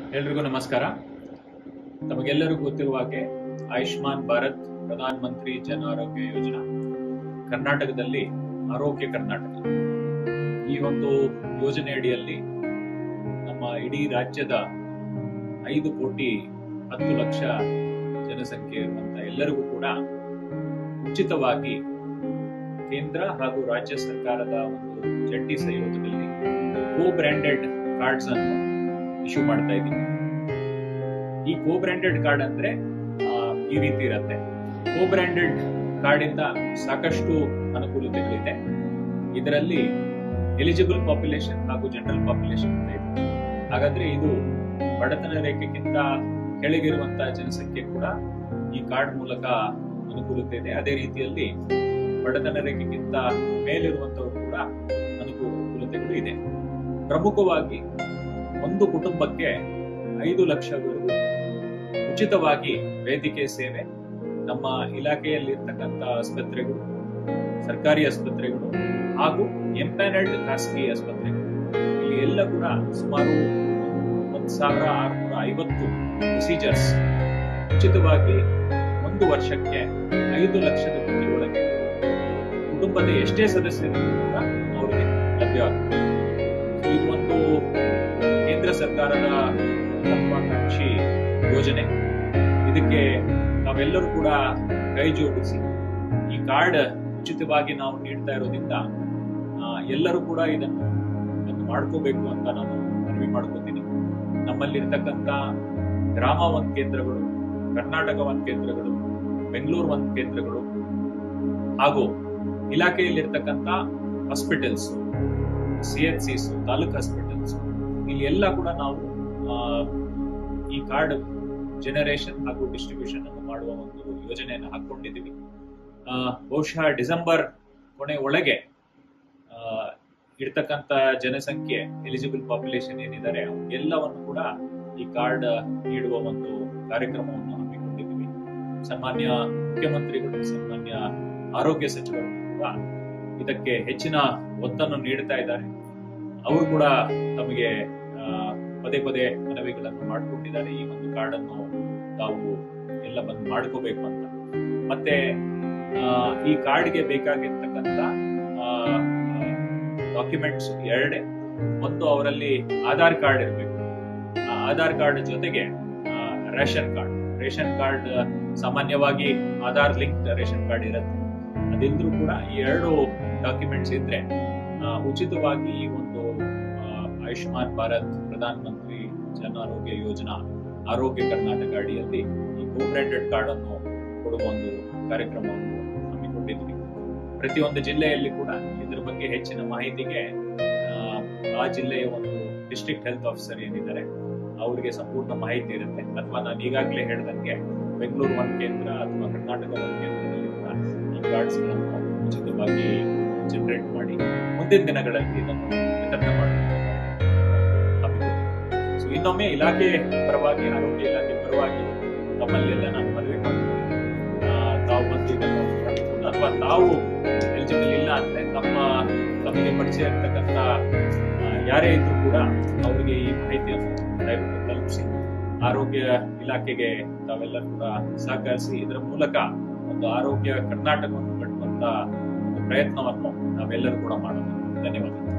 ಎಲ್ರಿಗೂ ನಮಸ್ಕಾರ ತಮಗೆಲ್ಲರಿಗೂ ಗೊತ್ತಿರುವ ಹಾಗೆ ಆಯುಷ್ಮಾನ್ ಭಾರತ್ ಪ್ರಧಾನ ಮಂತ್ರಿ ಜನ ಆರೋಗ್ಯ ಯೋಜನಾ ಕರ್ನಾಟಕದಲ್ಲಿ ಆರೋಗ್ಯ ಕರ್ನಾಟಕ ಈ ಒಂದು ಯೋಜನೆ ಅಡಿಯಲ್ಲಿ ನಮ್ಮ ಇಡೀ ರಾಜ್ಯದ ಐದು ಕೋಟಿ ಹತ್ತು ಲಕ್ಷ ಜನಸಂಖ್ಯೆ ಇರುವಂತ ಎಲ್ಲರಿಗೂ ಕೂಡ ಉಚಿತವಾಗಿ ಕೇಂದ್ರ ಹಾಗೂ ರಾಜ್ಯ ಸರ್ಕಾರದ ಒಂದು ಜಂಟಿ ಸಹಯೋಗದಲ್ಲಿ ಕೋ ಬ್ರ್ಯಾಂಡೆಡ್ ಕಾರ್ಡ್ಸ್ ಅನ್ನು ಇಶ್ಯೂ ಮಾಡ್ತಾ ಇದ್ದೀವಿ ಈ ಕೋ ಬ್ರ್ಯಾಂಡೆಡ್ ಕಾರ್ಡ್ ಅಂದ್ರೆ ಆ, ಈ ರೀತಿ ಇರುತ್ತೆ ಕೋ ಬ್ರ್ಯಾಂಡೆಡ್ ಕಾರ್ಡ್ ಇಂದ ಸಾಕಷ್ಟು ಅನುಕೂಲತೆಗಳಿದೆ ಇದರಲ್ಲಿ ಎಲಿಜಿಬಲ್ ಪಾಪ್ಯುಲೇಷನ್ ಹಾಗೂ ಜನರಲ್ ಪಾಪ್ಯುಲೇಷನ್ ಅಂತ ಇದೆ ಹಾಗಾದ್ರೆ ಇದು ಬಡತನ ರೇಖೆಗಿಂತ ಕೆಳಗಿರುವಂತಹ ಜನಸಂಖ್ಯೆ ಕೂಡ ಈ ಕಾರ್ಡ್ ಮೂಲಕ ಅನುಕೂಲತೆ ಇದೆ ಅದೇ ರೀತಿಯಲ್ಲಿ ಬಡತನ ರೇಖೆಗಿಂತ ಮೇಲಿರುವಂತವರು ಕೂಡ ಅನುಕೂಲತೆಗಳು ಇದೆ ಪ್ರಮುಖವಾಗಿ ಒಂದು ಕುಟುಂಬಕ್ಕೆ ಐದು ಲಕ್ಷವರೆಗೂ ಉಚಿತವಾಗಿ ವೈದ್ಯಕೀಯ ಸೇವೆ ನಮ್ಮ ಇಲಾಖೆಯಲ್ಲಿರ್ತಕ್ಕಂಥ ಆಸ್ಪತ್ರೆಗಳು ಸರ್ಕಾರಿ ಆಸ್ಪತ್ರೆಗಳು ಹಾಗೂ ಎಂಪ್ಯಾನಲ್ಡ್ ಖಾಸಗಿ ಆಸ್ಪತ್ರೆಗಳು ಇಲ್ಲಿ ಎಲ್ಲ ಕೂಡ ಸುಮಾರು ಒಂದ್ ಸಾವಿರ ಆರುನೂರ ಐವತ್ತು ಪ್ರೊಸೀಜರ್ಸ್ ಉಚಿತವಾಗಿ ಒಂದು ವರ್ಷಕ್ಕೆ ಐದು ಲಕ್ಷದ ಒಳಗೆ ಕುಟುಂಬದ ಎಷ್ಟೇ ಸದಸ್ಯರು ಕೂಡ ಅವರಿಗೆ ಲಭ್ಯವಾಗುತ್ತೆ ಇದು ಒಂದು ಕೇಂದ್ರ ಸರ್ಕಾರದ ಮಹತ್ವಾಕಾಂಕ್ಷಿ ಯೋಜನೆ ಇದಕ್ಕೆ ನಾವೆಲ್ಲರೂ ಕೂಡ ಕೈ ಜೋಡಿಸಿ ಈ ಕಾರ್ಡ್ ಉಚಿತವಾಗಿ ನಾವು ನೀಡ್ತಾ ಇರೋದ್ರಿಂದ ಆ, ಎಲ್ಲರೂ ಕೂಡ ಇದನ್ನು ಒಂದು ಮಾಡ್ಕೋಬೇಕು ಅಂತ ನಾನು ಮನವಿ ಮಾಡ್ಕೋತೀನಿ ನಮ್ಮಲ್ಲಿರ್ತಕ್ಕಂಥ ಗ್ರಾಮ ಒಂದ್ ಕೇಂದ್ರಗಳು ಕರ್ನಾಟಕ ಒಂದ್ ಕೇಂದ್ರಗಳು ಬೆಂಗಳೂರು ಒಂದ್ ಕೇಂದ್ರಗಳು ಹಾಗೂ ಇಲಾಖೆಯಲ್ಲಿರ್ತಕ್ಕಂಥ hospitals C H Cs taluk hospitals ಇಲ್ಲಿ ಎಲ್ಲ ಕೂಡ ನಾವು ಆ, ಈ ಕಾರ್ಡ್ ಜನರೇಷನ್ ಹಾಗೂ ಡಿಸ್ಟ್ರಿಬ್ಯೂಷನ್ ಅನ್ನು ಮಾಡುವ ಒಂದು ಯೋಜನೆಯನ್ನು ಹಾಕೊಂಡಿದ್ದೀವಿ ಆ, ಬಹುಶಃ ಡಿಸೆಂಬರ್ ಕೊನೆ ಒಳಗೆ ಆ, ಇರ್ತಕ್ಕಂಥ ಜನಸಂಖ್ಯೆ ಎಲಿಜಿಬಲ್ ಪಾಪ್ಯುಲೇಷನ್ ಏನಿದ್ದಾರೆ ಎಲ್ಲವನ್ನು ಕೂಡ ಈ ಕಾರ್ಡ್ ನೀಡುವ ಒಂದು ಕಾರ್ಯಕ್ರಮವನ್ನು ಹಮ್ಮಿಕೊಂಡಿದ್ದೀವಿ ಸನ್ಮಾನ್ಯ ಮುಖ್ಯಮಂತ್ರಿಗಳು ಸನ್ಮಾನ್ಯ ಆರೋಗ್ಯ ಸಚಿವರು ಕೂಡ ಇದಕ್ಕೆ ಹೆಚ್ಚಿನ ಒತ್ತನ್ನು ನೀಡ್ತಾ ಇದ್ದಾರೆ ಅವರು ಕೂಡ ತಮಗೆ ಆ, ಪದೇ ಪದೇ ಮನವಿಗಳನ್ನು ಮಾಡಿಕೊಂಡಿದ್ದಾರೆ ಈ ಒಂದು ಕಾರ್ಡ್ ಅನ್ನು ತಾವು ಎಲ್ಲ ಬಂದು ಮಾಡ್ಕೋಬೇಕು ಅಂತ ಮತ್ತೆ ಆ, ಈ ಕಾರ್ಡ್ಗೆ ಬೇಕಾಗಿರ್ತಕ್ಕಂಥ ಡಾಕ್ಯುಮೆಂಟ್ಸ್ ಎರಡೇ ಒಂದು ಅವರಲ್ಲಿ ಆಧಾರ್ ಕಾರ್ಡ್ ಇರಬೇಕು ಆಧಾರ್ ಕಾರ್ಡ್ ಜೊತೆಗೆ ರೇಷನ್ ಕಾರ್ಡ್ ರೇಷನ್ ಕಾರ್ಡ್ ಸಾಮಾನ್ಯವಾಗಿ ಆಧಾರ್ ಲಿಂಕ್ ರೇಷನ್ ಕಾರ್ಡ್ ಇರುತ್ತೆ ಅದಿದ್ರೂ ಕೂಡ ಈ ಎರಡು ಡಾಕ್ಯುಮೆಂಟ್ಸ್ ಇದ್ರೆ ಆ, ಉಚಿತವಾಗಿ ಈ ಒಂದು ಆ, ಆಯುಷ್ಮಾನ್ ಭಾರತ್ ಪ್ರಧಾನ ಮಂತ್ರಿ ಜನ ಆರೋಗ್ಯ ಯೋಜನಾ ಆರೋಗ್ಯ ಕರ್ನಾಟಕ ಅಡಿಯಲ್ಲಿ ಈ ಕೋ ಬ್ರ್ಯಾಂಡೆಡ್ ಕಾರ್ಡ್ ಅನ್ನು ಕೊಡುವ ಒಂದು ಕಾರ್ಯಕ್ರಮವನ್ನು ಹಮ್ಮಿಕೊಂಡಿದ್ವಿ ಪ್ರತಿಯೊಂದು ಜಿಲ್ಲೆಯಲ್ಲಿ ಕೂಡ ಇದ್ರ ಬಗ್ಗೆ ಹೆಚ್ಚಿನ ಮಾಹಿತಿಗೆ ಆ, ಆ ಜಿಲ್ಲೆಯ ಒಂದು ಡಿಸ್ಟ್ರಿಕ್ಟ್ ಹೆಲ್ತ್ ಆಫೀಸರ್ ಏನಿದ್ದಾರೆ ಅವರಿಗೆ ಸಂಪೂರ್ಣ ಮಾಹಿತಿ ಇರುತ್ತೆ ಅಥವಾ ನಾನು ಈಗಾಗಲೇ ಹೇಳ್ದಂಗೆ ಬೆಂಗಳೂರು ಒಂದ್ ಕೇಂದ್ರ ಅಥವಾ ಕರ್ನಾಟಕ ಒಂದ್ ಕೇಂದ್ರದಲ್ಲಿ ಕೂಡ ಈ ಕಾರ್ಡ್ಸ್ ಗಳನ್ನು ಉಚಿತವಾಗಿ ಜನರೇಟ್ ಮಾಡಿ ಮುಂದಿನ ದಿನಗಳಲ್ಲಿ ಇದನ್ನು ವಿತರಣೆ ಮಾಡುವಂತ ಹಮ್ಮಿಕೊಂಡಿದ್ದೀವಿ. ಸೊ ಇನ್ನೊಮ್ಮೆ ಇಲಾಖೆ ಪರವಾಗಿ ಆರೋಗ್ಯ ಇಲಾಖೆ ಪರವಾಗಿ ತಮ್ಮಲ್ಲೆಲ್ಲ ನಾನು ಮನವಿ ಮಾಡ್ತೀನಿ ಆ, ತಾವು ಬಂದು ಇದನ್ನು ಪಡ್ಕೊಂಡು ಅಥವಾ ತಾವು ಎಲಿಜಿಬಲ್ ಇಲ್ಲ ಅಂದ್ರೆ ತಮ್ಮ ತಮಗೆ ಪರಿಚಯ ಇರ್ತಕ್ಕಂಥ ಆ, ಯಾರೇ ಇದ್ರು ಕೂಡ ಅವರಿಗೆ ಈ ಮಾಹಿತಿಯನ್ನು ದಯವಿಟ್ಟು ತಲುಪಿಸಿ ಆರೋಗ್ಯ ಇಲಾಖೆಗೆ ತಾವೆಲ್ಲ ಕೂಡ ಸಹಕರಿಸಿ ಇದರ ಮೂಲಕ ಒಂದು ಆರೋಗ್ಯ ಕರ್ನಾಟಕವನ್ನು ಕಟ್ಟುವಂತ ಒಂದು ಪ್ರಯತ್ನವನ್ನು ನಾವೆಲ್ಲರೂ ಕೂಡ ಮಾಡೋಣ ಧನ್ಯವಾದ